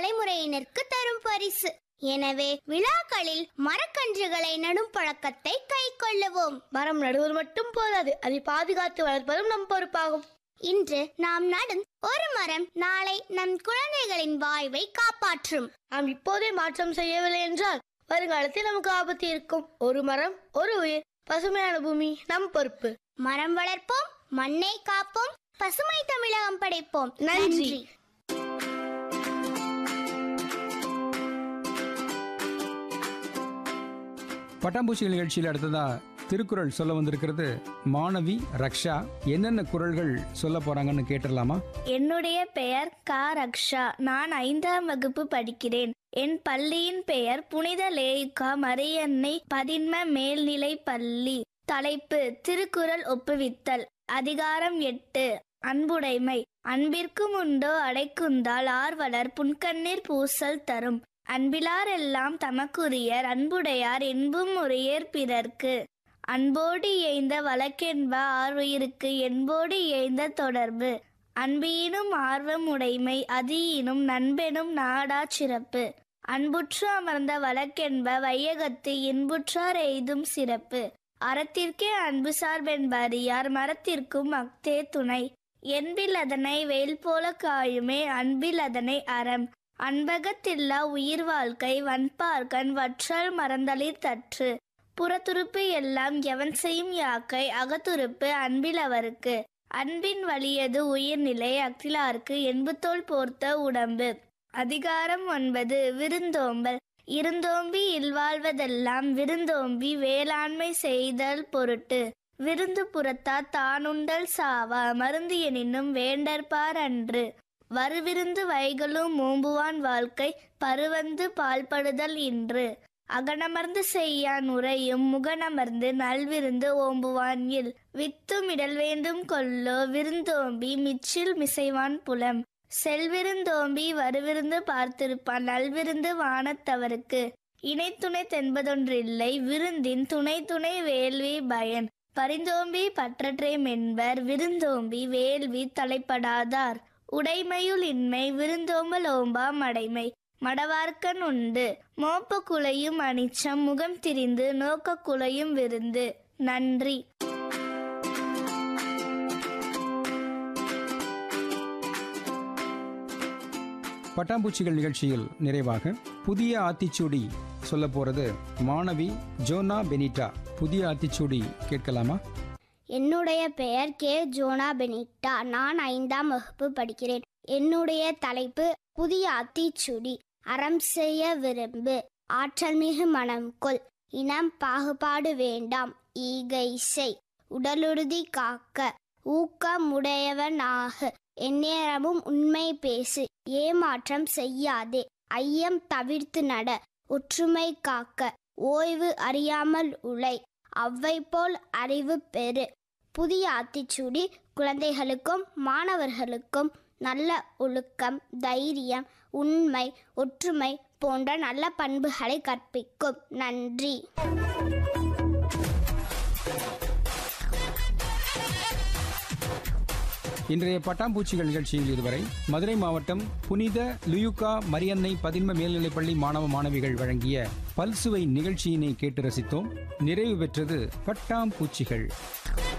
தலைமுறையினருக்கு தரும் பரிசு எனவே விழாக்களில் மரக்கன்றுகளை நடும் பழக்கத்தை கை கொள்ளுவோம் மரம் நடுவது மட்டும் போதாது அதை பாதுகாத்து வளர்ப்பதும் நம் பொறுப்பாகும் இன்று நாம் நடும் ஒரு மரம் நாளை நம் குழந்தைகளின் வாழ்வை காப்பாற்றும் நாம் இப்போதே மாற்றம் செய்யவில்லை என்றால் வருங்காலத்தில் நமக்கு ஆபத்து இருக்கும் ஒரு மரம் ஒரு உயிர் பசுமையான பூமி நம் பொறுப்பு மரம் வளர்ப்போம் மண்ணை காப்போம் பசுமை தமிழகம் படைப்போம் நன்றி. பட்டாம்பூச்சிகள் நிகழ்ச்சியில் அடுத்ததா திருக்குறள் சொல்ல வந்திருக்கிறது மாணவி ரக்ஷா என்னென்ன குறள்கள் சொல்ல போறாங்கன்னு கேட்டுடலாமா என்னுடைய பெயர் க ரக்ஷா நான் ஐந்தாம் வகுப்பு படிக்கிறேன் என் பள்ளியின் பெயர் புனித லேயுகா மரியன்னை பதின்ம மேல்நிலை பள்ளி தலைப்பு திருக்குறள் ஒப்புவித்தல் அதிகாரம் எட்டு அன்புடைமை அன்பிற்கும் உண்டோ அடைக்குந்தால் ஆர்வலர் புன்கண்ணீர் பூசல் தரும் அன்பிலார் எல்லாம் தமக்குரியர் அன்புடையார் என்பும் உரியர் பிறர்க்கு அன்போடு இயைந்த வழக்கென்ப ஆர்வுயிருக்கு என்போடு இயைந்த தொடர்பு அன்பியினும் ஆர்வம் உடைமை அதியினும் நண்பெனும் நாடா சிறப்பு அன்புற்று அமர்ந்த வழக்கென்ப வையகத்து இன்புற்றார் எய்தும் சிறப்பு அறத்திற்கே அன்பு சார்பென்பறியார் மரத்திற்கும் அக்தே துணை என்பில் அதனை வேல் போல காயுமே அன்பில் அதனை அறம் அன்பகத்தில்லா உயிர் வாழ்க்கை வன்பார்கன் வற்றல் மறந்தளிர் தற்று புறத்துறுப்பு எல்லாம் எவன் செய்யும் யாக்கை அகத்துறுப்பு அன்பில் அவருக்கு அன்பின் வலியது உயிர்நிலை அகிலார்க்கு என்புத்தோல் போர்த்த உடம்பு அதிகாரம் ஒன்பது விருந்தோம்பல் இருந்தோம்பி இல்வாழ்வதெல்லாம் விருந்தோம்பி வேளாண்மை செய்தல் பொருட்டு விருந்து புறத்தா தானுண்டல் சாவா மருந்து எனினும் வேண்டற்பார் அன்று வருவிருந்து வைகளும் ஓம்புவான் வாழ்க்கை பருவந்து பால்படுதல் இன்று அகனமர்ந்து செய்யான் உரையும் முகனமர்ந்து நல்விருந்து ஓம்புவான் இல் வித்தும் இடல் வேண்டும் கொல்லோ விருந்தோம்பி மிச்சில் மிசைவான் புலம் செல்விருந்தோம்பி வருவிருந்து பார்த்திருப்பான் நல்விருந்து வானத்தவருக்கு இணைத்துணை தென்பதொன்றில்லை விருந்தின் துணை துணை வேள்வி பயன் பரிந்தோம்பி பற்றற்றே மென்பர் விருந்தோம்பி வேள்வி தலைப்படாதார் உடைமையுள் இன்மை விருந்தோம்பல் ஓம்பா மடைமை மடவார்க்கன் உண்டு மோப்ப குலையும் அனிச்சம் முகம் திரிந்து நோக்க குலையும் விருந்து நன்றி பட்டாம்பூச்சிகள் நிகழ்ச்சியில் நிறைவாக புதிய ஆத்திச்சூடி சொல்ல போறது மாணவி ஜோனா பெனிட்டா புதிய ஆத்திச்சூடி கேட்கலாமா என்னுடைய பெயர் கே ஜோனா பெனிட்டா நான் ஐந்தாம் வகுப்பு படிக்கிறேன் என்னுடைய தலைப்பு புதிய அத்திச்சுடி அறம் செய்ய விரும்பு ஆற்றல் மிகு மனம் கொள் இனம் பாகுபாடு வேண்டாம் ஈகை செய் உடலுறுதி காக்க ஊக்கமுடையவனாக எந்நேரமும் உண்மை பேசு ஏமாற்றம் செய்யாதே ஐயம் தவிர்த்து நட ஒற்றுமை காக்க ஓய்வு அறியாமல் உழை அவ்வை போல் அறிவு பெறு புதிய ஆத்திச்சூடி குழந்தைகளுக்கும் மாணவர்களுக்கும் நல்ல ஒழுக்கம் தைரியம் உண்மை ஒற்றுமை போன்ற நல்ல பண்புகளை கற்பிக்கும் நன்றி இன்றைய பட்டாம்பூச்சிகள் நிகழ்ச்சியில் இதுவரை மதுரை மாவட்டம் புனித லுயுகா மரியன்னை பதின்ம மேல்நிலைப்பள்ளி மாணவ மாணவிகள் வழங்கிய பல்சுவை நிகழ்ச்சியினை கேட்டு ரசித்தோம் நிறைவு பெற்றது பட்டாம்பூச்சிகள்